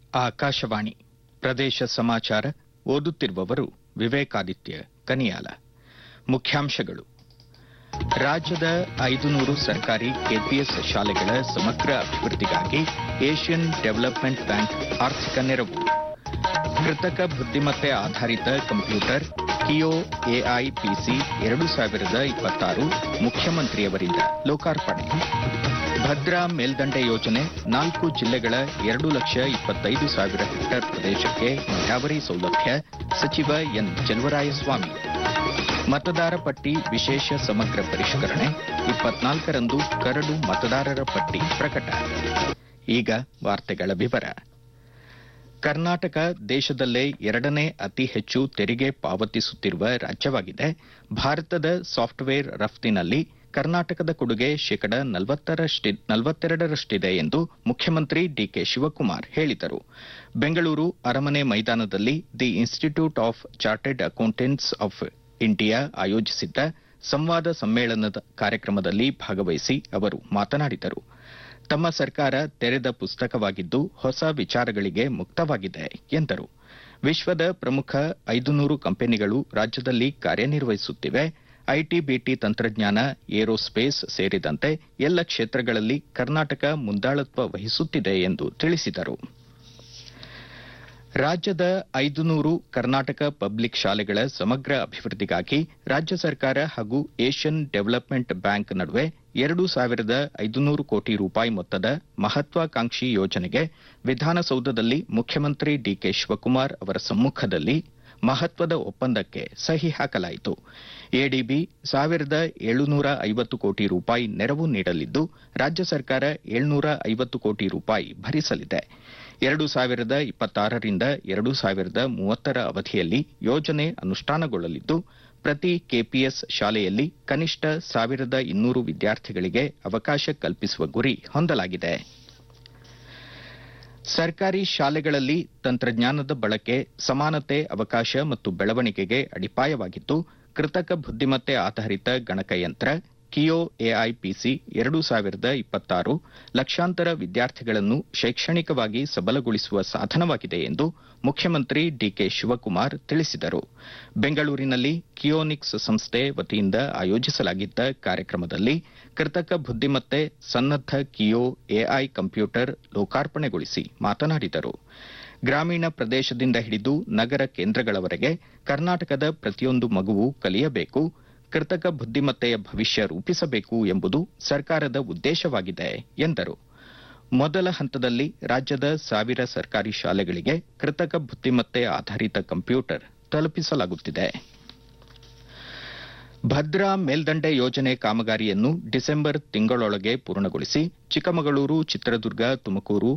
ಆಕಾಶವಾಣಿ ಪ್ರದೇಶ ಸಮಾಚಾರ ಓದುತ್ತಿರುವವರು ವಿವೇಕಾದಿತ್ಯ ಕನಿಯಾಲ ಮುಖ್ಯಾಂಶಗಳು ರಾಜ್ಯದ ಐದುನೂರು ಸರ್ಕಾರಿ ಕೆಪಿಎಸ್ ಶಾಲೆಗಳ ಸಮಗ್ರ ಅಭಿವೃದ್ಧಿಗಾಗಿ ಏಷ್ಯನ್ ಡೆವಲಪ್ಮೆಂಟ್ ಬ್ಯಾಂಕ್ ಆರ್ಥಿಕ ನೆರವು ಕೃತಕ ಬುದ್ದಿಮತ್ತೆ ಆಧಾರಿತ ಕಂಪ್ಯೂಟರ್ ಕಿಯೋ ಎಐ ಪಿಸಿ ಎರಡು ಸಾವಿರದ ಇಪ್ಪತ್ತಾರು ಮುಖ್ಯಮಂತ್ರಿಯವರಿಂದ ಲೋಕಾರ್ಪಣೆ ಭದ್ರಾ ಮೇಲ್ದಂಡೆ ಯೋಜನೆ ನಾಲ್ಕು ಜಿಲ್ಲೆಗಳ ಎರಡು ಲಕ್ಷ ಇಪ್ಪತ್ತೈದು ಸಾವಿರ ಹೆಕ್ಟೇರ್ ಪ್ರದೇಶಕ್ಕೆ ನೀರಾವರಿ ಸೌಲಭ್ಯ ಸಚಿವ ಎನ್ ಚೆಲುವರಾಯಸ್ವಾಮಿ ಮತದಾರ ಪಟ್ಟಿ ವಿಶೇಷ ಸಮಗ್ರ ಪರಿಷ್ಕರಣೆ ಇಪ್ಪತ್ನಾಲ್ಕರಂದು ಕರಡು ಮತದಾರರ ಪಟ್ಟಿ ಪ್ರಕಟ ಈಗ ವಾರ್ತೆಗಳ ವಿವರ ಕರ್ನಾಟಕ ದೇಶದಲ್ಲೇ ಎರಡನೇ ಅತಿ ಹೆಚ್ಚು ತೆರಿಗೆ ಪಾವತಿಸುತ್ತಿರುವ ರಾಜ್ಯವಾಗಿದೆ ಭಾರತದ ಸಾಫ್ಟ್ವೇರ್ ರಫ್ತಿನಲ್ಲಿ ಕರ್ನಾಟಕದ ಕೊಡುಗೆ ಶೇಕಡ ನಲವತ್ತೆರಡರಷ್ಟಿದೆ ಎಂದು ಮುಖ್ಯಮಂತ್ರಿ ಡಿಕೆ ಶಿವಕುಮಾರ್ ಹೇಳಿದರು ಬೆಂಗಳೂರು ಅರಮನೆ ಮೈದಾನದಲ್ಲಿ the Institute of Chartered Accountants of India ಆಯೋಜಿಸಿದ್ದ ಸಂವಾದ ಸಮ್ಮೇಳನದ ಕಾರ್ಯಕ್ರಮದಲ್ಲಿ ಭಾಗವಹಿಸಿ ಅವರು ಮಾತನಾಡಿದರು ತಮ್ಮ ಸರ್ಕಾರ ತೆರೆದ ಪುಸ್ತಕವಾಗಿದ್ದು ಹೊಸ ವಿಚಾರಗಳಿಗೆ ಮುಕ್ತವಾಗಿದೆ ಎಂದರು ವಿಶ್ವದ ಪ್ರಮುಖ ಐದುನೂರು ಕಂಪನಿಗಳು ರಾಜ್ಯದಲ್ಲಿ ಕಾರ್ಯನಿರ್ವಹಿಸುತ್ತಿವೆ ಐಟಿ ಬಿಟಿ ತಂತ್ರಜ್ಞಾನ ಏರೋಸ್ಪೇಸ್ ಸೇರಿದಂತೆ ಎಲ್ಲ ಕ್ಷೇತ್ರಗಳಲ್ಲಿ ಕರ್ನಾಟಕ ಮುಂದಾಳತ್ವ ವಹಿಸುತ್ತಿದೆ ಎಂದು ತಿಳಿಸಿದರು ರಾಜ್ಯದ ಐದುನೂರು ಕರ್ನಾಟಕ ಪಬ್ಲಿಕ್ ಶಾಲೆಗಳ ಸಮಗ್ರ ಅಭಿವೃದ್ಧಿಗಾಗಿ ರಾಜ್ಯ ಸರ್ಕಾರ ಹಾಗೂ ಏಷ್ಯನ್ ಡೆವಲಪ್ಮೆಂಟ್ ಬ್ಯಾಂಕ್ ನಡುವೆ ಎರಡು ಸಾವಿರದ ಐದುನೂರು ಕೋಟಿ ರೂಪಾಯಿ ಮೊತ್ತದ ಮಹತ್ವಾಕಾಂಕ್ಷಿ ಯೋಜನೆಗೆ ವಿಧಾನಸೌಧದಲ್ಲಿ ಮುಖ್ಯಮಂತ್ರಿ ಡಿಕೆ ಶಿವಕುಮಾರ್ ಅವರ ಸಮ್ಮುಖದಲ್ಲಿ ಮಹತ್ವದ ಒಪ್ಪಂದಕ್ಕೆ ಸಹಿ ಹಾಕಲಾಯಿತು ಎಡಿಬಿ ಸಾವಿರದ ಏಳುನೂರ ಐವತ್ತು ಕೋಟಿ ರೂಪಾಯಿ ನೆರವು ನೀಡಲಿದ್ದು ರಾಜ್ಯ ಸರ್ಕಾರ ಏಳ್ನೂರ ಐವತ್ತು ಕೋಟಿ ರೂಪಾಯಿ ಭರಿಸಲಿದೆ ಎರಡು ಸಾವಿರದ ಇಪ್ಪತ್ತಾರರಿಂದ ಎರಡು ಸಾವಿರದ ಮೂವತ್ತರ ಅವಧಿಯಲ್ಲಿ ಯೋಜನೆ ಅನುಷ್ಠಾನಗೊಳ್ಳಲಿದ್ದು ಪ್ರತಿ ಕೆಪಿಎಸ್ ಶಾಲೆಯಲ್ಲಿ ಕನಿಷ್ಠ ಸಾವಿರದ ಇನ್ನೂರು ವಿದ್ಯಾರ್ಥಿಗಳಿಗೆ ಅವಕಾಶ ಕಲ್ಪಿಸುವ ಗುರಿ ಹೊಂದಲಾಗಿದೆ ಸರ್ಕಾರಿ ಶಾಲೆಗಳಲ್ಲಿ ತಂತ್ರಜ್ಞಾನದ ಬಳಕೆ ಸಮಾನತೆ ಅವಕಾಶ ಮತ್ತು ಬೆಳವಣಿಗೆಗೆ ಅಡಿಪಾಯವಾಗಿದ್ದು ಕೃತಕ ಬುದ್ದಿಮತ್ತೆ ಆಧಾರಿತ ಗಣಕಯಂತ್ರ ಕಿಯೋ ಎಐಪಿಸಿ ಎರಡು ಸಾವಿರದ ಇಪ್ಪತ್ತಾರು ಲಕ್ಷಾಂತರ ವಿದ್ಯಾರ್ಥಿಗಳನ್ನು ಶೈಕ್ಷಣಿಕವಾಗಿ ಸಬಲಗೊಳಿಸುವ ಸಾಧನವಾಗಿದೆ ಎಂದು ಮುಖ್ಯಮಂತ್ರಿ ಡಿಕೆ ಶಿವಕುಮಾರ್ ತಿಳಿಸಿದರು ಬೆಂಗಳೂರಿನಲ್ಲಿ ಕಿಯೋನಿಕ್ಸ್ ಸಂಸ್ಥೆ ವತಿಯಿಂದ ಆಯೋಜಿಸಲಾಗಿದ್ದ ಕಾರ್ಯಕ್ರಮದಲ್ಲಿ ಕೃತಕ ಬುದ್ದಿಮತ್ತೆ ಸನ್ನದ್ದ ಕಿಯೋ ಎಐ ಕಂಪ್ಯೂಟರ್ ಲೋಕಾರ್ಪಣೆಗೊಳಿಸಿ ಮಾತನಾಡಿದರು ಗ್ರಾಮೀಣ ಪ್ರದೇಶದಿಂದ ಹಿಡಿದು ನಗರ ಕೇಂದ್ರಗಳವರೆಗೆ ಕರ್ನಾಟಕದ ಪ್ರತಿಯೊಂದು ಮಗುವು ಕಲಿಯಬೇಕು ಕೃತಕ ಬುದ್ದಿಮತ್ತೆಯ ಭವಿಷ್ಯ ರೂಪಿಸಬೇಕು ಎಂಬುದು ಸರ್ಕಾರದ ಉದ್ದೇಶವಾಗಿದೆ ಎಂದರು ಮೊದಲ ಹಂತದಲ್ಲಿ ರಾಜ್ಯದ ಸಾವಿರ ಸರ್ಕಾರಿ ಶಾಲೆಗಳಿಗೆ ಕೃತಕ ಬುದ್ದಿಮತ್ತೆ ಆಧಾರಿತ ಕಂಪ್ಯೂಟರ್ ತಲುಪಿಸಲಾಗುತ್ತಿದೆ ಭದ್ರಾ ಮೇಲ್ದಂಡೆ ಯೋಜನೆ ಕಾಮಗಾರಿಯನ್ನು ಡಿಸೆಂಬರ್ ತಿಂಗಳೊಳಗೆ ಪೂರ್ಣಗೊಳಿಸಿ ಚಿಕ್ಕಮಗಳೂರು ಚಿತ್ರದುರ್ಗ ತುಮಕೂರು